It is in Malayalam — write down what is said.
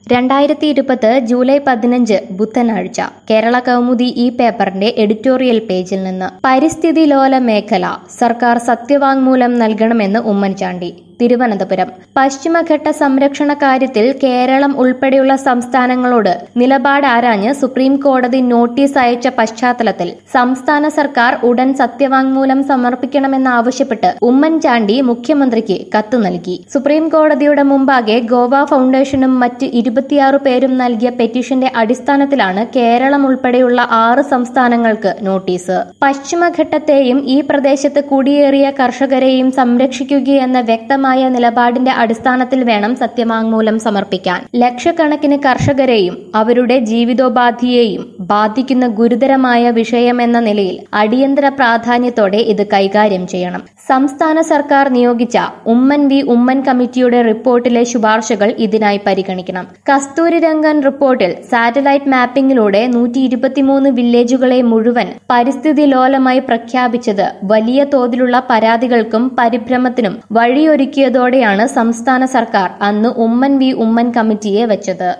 രണ്ടായിരത്തി ഇരുപത് ജൂലൈ പതിനഞ്ച് ബുധനാഴ്ച കേരള കൗമുദി ഈ പേപ്പറിന്റെ എഡിറ്റോറിയൽ പേജിൽ നിന്ന് പരിസ്ഥിതി ലോല മേഖല സർക്കാർ സത്യവാങ്മൂലം നൽകണമെന്ന് ഉമ്മൻചാണ്ടി തിരുവനന്തപുരം പശ്ചിമഘട്ട സംരക്ഷണ കാര്യത്തിൽ കേരളം ഉൾപ്പെടെയുള്ള സംസ്ഥാനങ്ങളോട് നിലപാട് ആരാഞ്ഞ് സുപ്രീം കോടതി നോട്ടീസ് അയച്ച പശ്ചാത്തലത്തിൽ സംസ്ഥാന സർക്കാർ ഉടൻ സത്യവാങ്മൂലം സമർപ്പിക്കണമെന്നാവശ്യപ്പെട്ട് ഉമ്മൻചാണ്ടി മുഖ്യമന്ത്രിക്ക് കത്ത് നൽകി സുപ്രീം കോടതിയുടെ മുമ്പാകെ ഗോവ ഫൗണ്ടേഷനും മറ്റ് ഇരുപത്തിയാറ് പേരും നൽകിയ പെറ്റീഷന്റെ അടിസ്ഥാനത്തിലാണ് കേരളം ഉൾപ്പെടെയുള്ള ആറ് സംസ്ഥാനങ്ങൾക്ക് നോട്ടീസ് പശ്ചിമഘട്ടത്തെയും ഈ പ്രദേശത്ത് കുടിയേറിയ കർഷകരെയും സംരക്ഷിക്കുകയെന്ന വ്യക്തമായ നിലപാടിന്റെ അടിസ്ഥാനത്തിൽ വേണം സത്യവാങ്മൂലം സമർപ്പിക്കാൻ ലക്ഷക്കണക്കിന് കർഷകരെയും അവരുടെ ജീവിതോപാധിയെയും ബാധിക്കുന്ന ഗുരുതരമായ വിഷയമെന്ന നിലയിൽ അടിയന്തര പ്രാധാന്യത്തോടെ ഇത് കൈകാര്യം ചെയ്യണം സംസ്ഥാന സർക്കാർ നിയോഗിച്ച ഉമ്മൻ വി ഉമ്മൻ കമ്മിറ്റിയുടെ റിപ്പോർട്ടിലെ ശുപാർശകൾ ഇതിനായി പരിഗണിക്കണം കസ്തൂരി രംഗൻ റിപ്പോർട്ടിൽ സാറ്റലൈറ്റ് മാപ്പിംഗിലൂടെ നൂറ്റി ഇരുപത്തിമൂന്ന് വില്ലേജുകളെ മുഴുവൻ പരിസ്ഥിതി ലോലമായി പ്രഖ്യാപിച്ചത് വലിയ തോതിലുള്ള പരാതികൾക്കും പരിഭ്രമത്തിനും വഴിയൊരുക്കിയതോടെയാണ് സംസ്ഥാന സർക്കാർ അന്ന് ഉമ്മൻ വി ഉമ്മൻ കമ്മിറ്റിയെ വെച്ചത്